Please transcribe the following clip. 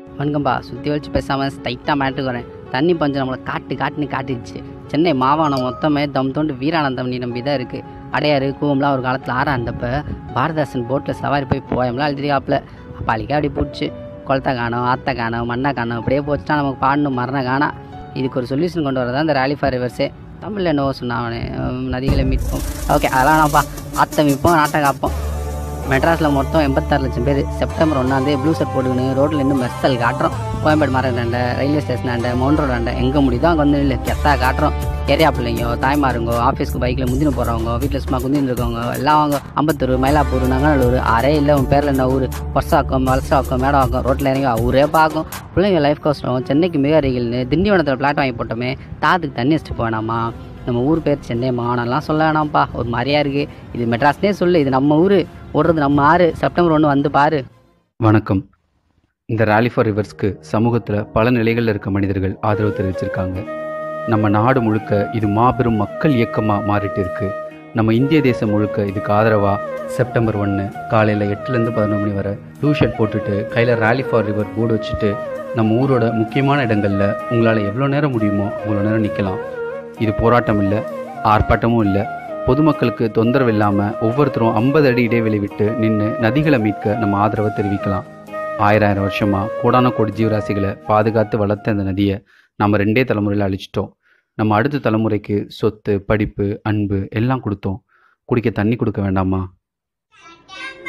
வணக்கம்பா சுற்றி வச்சு பேசாமல் ஸ்ட்ரைட்டாக மேட்டுக்கு வரேன் தண்ணி பஞ்சம் நம்மளை காட்டு காட்டுன்னு காட்டிடுச்சு சென்னை மாவானம் மொத்தமே தம் தோண்டு வீரானந்தம் நீ நம்பி தான் இருக்குது அடையாறு கூவம்லாம் ஒரு காலத்தில் ஆறாண்டப்ப பாரதாசன் போட்டில் சவாரி போய் போயம்லாம் எழுதிருக்காப்புல அப்பாளிக்கா அப்படி போச்சு குளத்தை காணோம் ஆத்த காணோம் மண்ணை காணோம் அப்படியே போச்சுன்னா நமக்கு பாடணும் மரண காணா இதுக்கு ஒரு சொல்யூஷன் கொண்டு வரதான் இந்த ரேலி ஃபார் ரிவர்ஸே தமிழில் என்னவோ சொன்னாவனே உம், நதிகளை மீட்போம் ஓகே அதெல்லாம் வேணாம்ப்பா ஆற்றை மீட்போம் நாட்டை காப்போம் மெட்ராஸில் மொத்தம் எண்பத்தாறு லட்சம் பேர் செப்டம்பர் ஒன்றாந்தே ப்ளூ ஷர்ட் போட்டுக்கின்னு ரோட்டில் இன்னும் மெர்சல் காட்டுறோம் கோயம்பேடு மரண்டாண்ட ரயில்வே ஸ்டேஷனாண்ட மவுண்ட் ரோடாண்ட எங்கே முடியுதோ அங்கே வந்து இல்லை கெத்தா காட்டுறோம் ஏரியா பிள்ளைங்க தாய்மாருங்கோ ஆஃபீஸ்க்கு பைக்கில் முந்தின போகிறவங்க வீட்டில் சும்மா குந்தின்னு இருக்கவங்க எல்லாம் அவங்க அம்பத்தூர் மயிலாப்பூர் நங்கநல்லூர் அரே இல்லை உன் பேரில் என்ன ஊர் பொர்சாக்கம் வலசாக்கம் மேடவாக்கம் ரோட்டில் இறங்கி ஊரே பார்க்கும் பிள்ளைங்க லைஃப் கஷ்டம் சென்னைக்கு மிக அருகில்னு திண்டிவனத்தில் பிளாட் வாங்கி போட்டோமே தாத்துக்கு தண்ணி வச்சுட்டு போவேணாமா நம்ம ஊர் பேர் சென்னை மாவனம்லாம் சொல்ல வேணாம்ப்பா ஒரு மாதிரியா இருக்குது இது மெட்ராஸ்னே சொல்லு இது நம்ம ஊர் ஓடுறது நம்ம ஆறு செப்டம்பர் ஒன்று வந்து பாரு வணக்கம் இந்த ரேலி ஃபார் ரிவர்ஸ்க்கு சமூகத்தில் பல நிலைகளில் இருக்க மனிதர்கள் ஆதரவு தெரிவிச்சிருக்காங்க நம்ம நாடு முழுக்க இது மாபெரும் மக்கள் இயக்கமாக மாறிட்டு இருக்கு நம்ம இந்திய தேசம் முழுக்க இதுக்கு ஆதரவாக செப்டம்பர் ஒன்று காலையில் எட்டுலேருந்து பதினொரு மணி வரை ப்ளூ ஷர்ட் போட்டுட்டு கையில் ரேலி ஃபார் ரிவர் போர்டு வச்சுட்டு நம்ம ஊரோட முக்கியமான இடங்களில் உங்களால் எவ்வளோ நேரம் முடியுமோ அவ்வளோ நேரம் நிற்கலாம் இது போராட்டம் இல்லை ஆர்ப்பாட்டமும் இல்லை பொதுமக்களுக்கு தொந்தரவு இல்லாமல் ஒவ்வொருத்தரும் ஐம்பது அடி இடைவெளி விட்டு நின்று நதிகளை மீட்க நம்ம ஆதரவை தெரிவிக்கலாம் ஆயிரம் ஆயிரம் வருஷமாக கோடான கோடி ஜீவராசிகளை பாதுகாத்து வளர்த்த இந்த நதியை நம்ம ரெண்டே தலைமுறையில் அழிச்சிட்டோம் நம்ம அடுத்த தலைமுறைக்கு சொத்து படிப்பு அன்பு எல்லாம் கொடுத்தோம் குடிக்க தண்ணி கொடுக்க வேண்டாமா